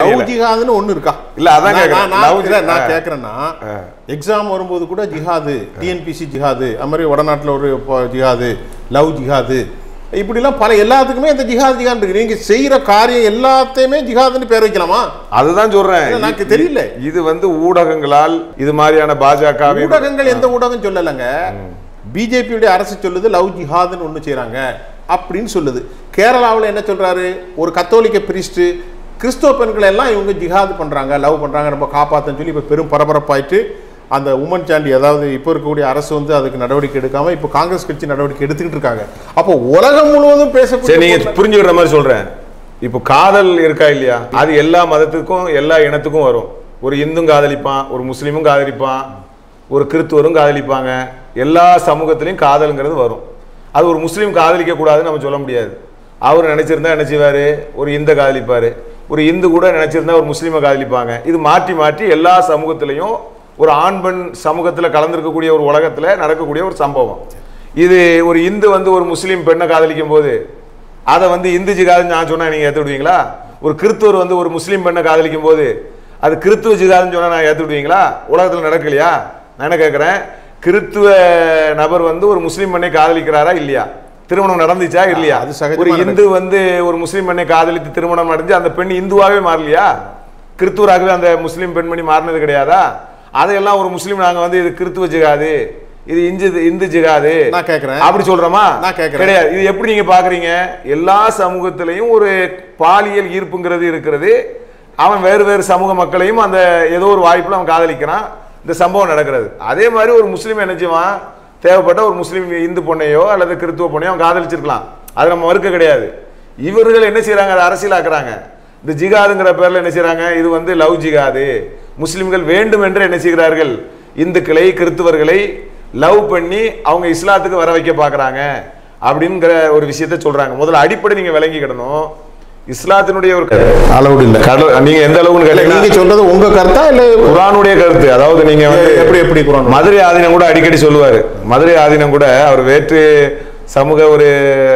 புரியல ஜிஹாதுன்னு ஒண்ணு இருக்கா இல்ல, அதான் நான்- கேக்குறேன். நான் லவ் இல்ல, ஜி- நான் ஆ. கேக்குறேன்னா எக்ஸாம் வரும்போது கூட ஜிஹாது டிஎன்பிசி ஜிஹாது அது மாதிரி வடநாட்டுல ஒரு ப- ஜிஹாது லவ் ஜிஹாது இப்படிலாம் பல எல்லாத்துக்குமே இந்த ஜிஹாத் ஜிஹாத் இருக்கு நீங்க செய்யற காரியம் எல்லாத்தையுமே ஜிஹாதுன்னு பேர் வைக்கலாமா அதுதான் சொல்றேன் இல்ல, எனக்கு தெரியல. இது வந்து ஊடகங்களால் இது மாதிரியான பாஜக ஊடகங்கள் எந்த ஊடகம் சொல்லலைங்க பிஜேபியுடைய அரசு சொல்லுது லவ் ஜிஹாதுன்னு ஒண்ணு செய்றாங்க அப்படின்னு சொல்லுது கேரளாவில் என்ன சொல்றாரு ஒரு கத்தோலிக்க பிரிஸ்ட் கிறிஸ்தவ பெண்களை எல்லாம் இவங்க ஜிஹாது பண்றாங்க லவ் பண்றாங்க நம்ம காப்பாத்தன்னு சொல்லி இப்ப பெரும் பரபரப்பாயிட்டு அந்த உமன் சாண்டி அதாவது இப்போ இருக்கக்கூடிய அரசு வந்து அதுக்கு நடவடிக்கை எடுக்காம இப்போ காங்கிரஸ் கட்சி நடவடிக்கை எடுத்துக்கிட்டு இருக்காங்க அப்போ உலகம் முழுவதும் சரி பேசக்கூடிய நீங்க புரிஞ்சுக்கிற மாதிரி சொல்றேன் இப்போ காதல் இருக்கா இல்லையா அது எல்லா மதத்துக்கும் எல்லா இனத்துக்கும் வரும் ஒரு இந்தும் காதலிப்பான் ஒரு முஸ்லீமும் காதலிப்பான் ஒரு கிறித்துவரும் காதலிப்பாங்க எல்லா சமூகத்திலையும் காதல்ங்கிறது வரும் அது ஒரு முஸ்லீம் காதலிக்க கூடாதுன்னு நம்ம சொல்ல முடியாது அவர் நினைச்சிருந்தா என்ன செய்வாரு ஒரு இந்து காதலிப்பாரு ஒரு இந்து கூட நினைச்சிருந்தா ஒரு முஸ்லீமை காதலிப்பாங்க இது மாற்றி மாற்றி எல்லா சமூகத்திலையும் ஒரு ஆண் பெண் சமூகத்தில் கலந்திருக்கக்கூடிய ஒரு உலகத்தில் நடக்கக்கூடிய ஒரு சம்பவம் இது ஒரு இந்து வந்து ஒரு முஸ்லீம் பெண்ணை காதலிக்கும் போது அதை வந்து இந்து ஜிகாதுன்னு நான் சொன்னா நீங்க ஏத்துக்கிடுவீங்களா ஒரு கிறிஸ்துவர் வந்து ஒரு முஸ்லீம் பெண்ணை காதலிக்கும் போது அது கிறித்துவ ஜிகாதுன்னு சொன்னா நான் ஏத்துக்கிடுவீங்களா உலகத்துல நடக்கலையா நான் என்ன கேட்கிறேன் கிறித்துவ நபர் வந்து ஒரு முஸ்லீம் பெண்ணை காதலிக்கிறாரா இல்லையா திருமணம் நடந்துச்சா இல்லையா அது சகஜமா ஒரு இந்து வந்து ஒரு முஸ்லீம் பெண்ணை காதலித்து திருமணம் நடந்து அந்த பெண் இந்துவாகவே மாறலையா கிறித்துவராகவே அந்த முஸ்லீம் பெண்மணி மாறினது கிடையாதா அதையெல்லாம் ஒரு முஸ்லீம் நாங்க வந்து இது கிறித்துவ ஜிகாது இது இந்து இந்து ஜிகாது நான் கேட்கிறேன். அப்படி சொல்றோமா நான் கேட்கிறேன். கிடையாது இது எப்படி நீங்க பாக்குறீங்க எல்லா சமூகத்திலையும் ஒரு பாலியல் ஈர்ப்புங்கிறது இருக்கிறது அவன் வேறு வேறு சமூக மக்களையும் அந்த ஏதோ ஒரு வாய்ப்புல அவன் காதலிக்கிறான் இந்த சம்பவம் நடக்கிறது அதே மாதிரி ஒரு முஸ்லீம் என்ன செய்வான் தேவைப்பட்ட ஒரு முஸ்லீம் இந்து பொண்ணையோ அல்லது கிறித்துவ பொண்ணையோ அவன் காதலிச்சிருக்கலாம் அது நம்ம மறுக்க கிடையாது இவர்கள் என்ன செய்றாங்க அதை அரசியலாக்குறாங்க இந்த ஜிகாதுங்கிற பேர்ல என்ன செய்றாங்க இது வந்து லவ் ஜிகாது முஸ்லிம்கள் வேண்டும் என்று என்ன செய்கிறார்கள் இந்துக்களை கிறித்துவர்களை லவ் பண்ணி அவங்க இஸ்லாத்துக்கு வர வைக்க பார்க்கறாங்க அப்படிங்கிற ஒரு விஷயத்த சொல்றாங்க முதல்ல அடிப்படை நீங்க விளங்கிக்கிடணும் இஸ்லாத்தினுடைய ஒரு அளவுடு இல்ல கடல் நீங்க எந்த அளவுக்கு இல்ல, கேட்டீங்கன்னா, நீங்க சொல்றது உங்க கருத்தா இல்ல குர்ஆனுடைய கருத்து அதாவது நீங்க வந்து எப்படி எப்படி குரான் மதுரை ஆதீனம் கூட அடிக்கடி சொல்லுவாரு மதுரை ஆதீனம் கூட அவர் வேற்று சமூக ஒரு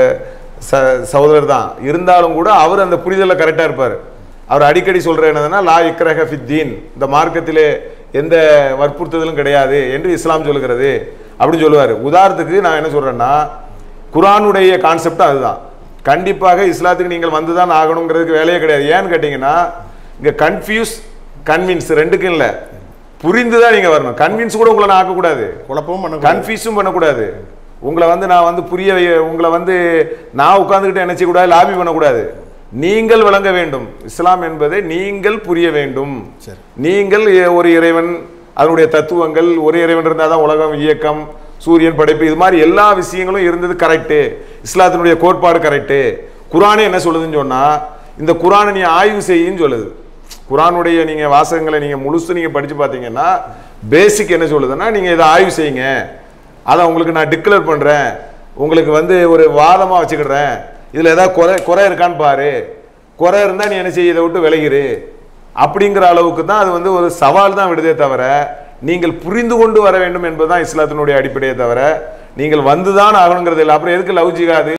ச- சகோதரர் தான் இருந்தாலும் கூட அவர் அந்த புரிதல்ல கரெக்டா இருப்பார் அவர் அடிக்கடி சொல்ற என்னதுன்னா லா இக்ரஹ ஃபித்தீன் இந்த மார்க்கத்திலே எந்த வற்புறுத்துதலும் கிடையாது என்று இஸ்லாம் சொல்லுகிறது அப்படின்னு சொல்லுவார் உதாரணத்துக்கு நான் என்ன சொல்றேன்னா குர்ஆனுடைய கான்செப்ட் அதுதான் கண்டிப்பாக இஸ்லாத்துக்கு நீங்கள் வந்து தான் ஆகணுங்கிறதுக்கு வேலையே கிடையாது ஏன்னு கேட்டிங்கன்னா இங்க கன்ஃபியூஸ் கன்வின்ஸ் ரெண்டுக்கும் இல்லை புரிந்து தான் நீங்க வரணும் கன்வின்ஸ் கூட உங்களை நான் ஆக்கக்கூடாது குழப்பமும் பண்ண கன்ஃபியூஸும் பண்ணக்கூடாது உங்களை வந்து நான் வந்து புரிய வை- உங்களை வந்து நான் உட்கார்ந்துக்கிட்டு என்ன செய்யக்கூடாது லாபி பண்ணக்கூடாது நீங்கள் விளங்க வேண்டும் இஸ்லாம் என்பதை நீங்கள் புரிய வேண்டும் சரி. நீங்கள் எ- ஒரு இறைவன் அதனுடைய தத்துவங்கள் ஒரு இறைவன் இருந்தால் தான் உலகம் இயக்கம் சூரியன் படைப்பு இது மாதிரி எல்லா விஷயங்களும் இருந்தது கரெக்டு இஸ்லாத்தினுடைய கோட்பாடு கரெக்டு குரானே என்ன சொல்லுதுன்னு சொன்னா இந்த குரானை நீ ஆய்வு செய்யின்னு சொல்லுது குரானுடைய நீங்க வாசகங்களை நீங்க முழுசு நீங்க படிச்சு பார்த்தீங்கன்னா பேசிக் என்ன சொல்லுதுன்னா நீங்க இதை ஆய்வு செய்யுங்க அதை உங்களுக்கு நான் டிக்ளேர் பண்றேன் உங்களுக்கு வந்து ஒரு வாதமா வச்சுக்கிடுறேன் இதுல ஏதாவது குறை குறை இருக்கான்னு பாரு குறை இருந்தா நீ என்ன செய்ய இதை விட்டு விலகிரு அப்படிங்கிற அளவுக்கு தான் அது வந்து ஒரு சவால் தான் விடுதே தவிர நீங்கள் புரிந்து கொண்டு வர வேண்டும் என்பதுதான் இஸ்லாத்தினுடைய அடிப்படையே தவிர நீங்கள் வந்துதான் ஆகணுங்கிறது இல்லை அப்புறம் எதுக்கு லவ் ஜிகாது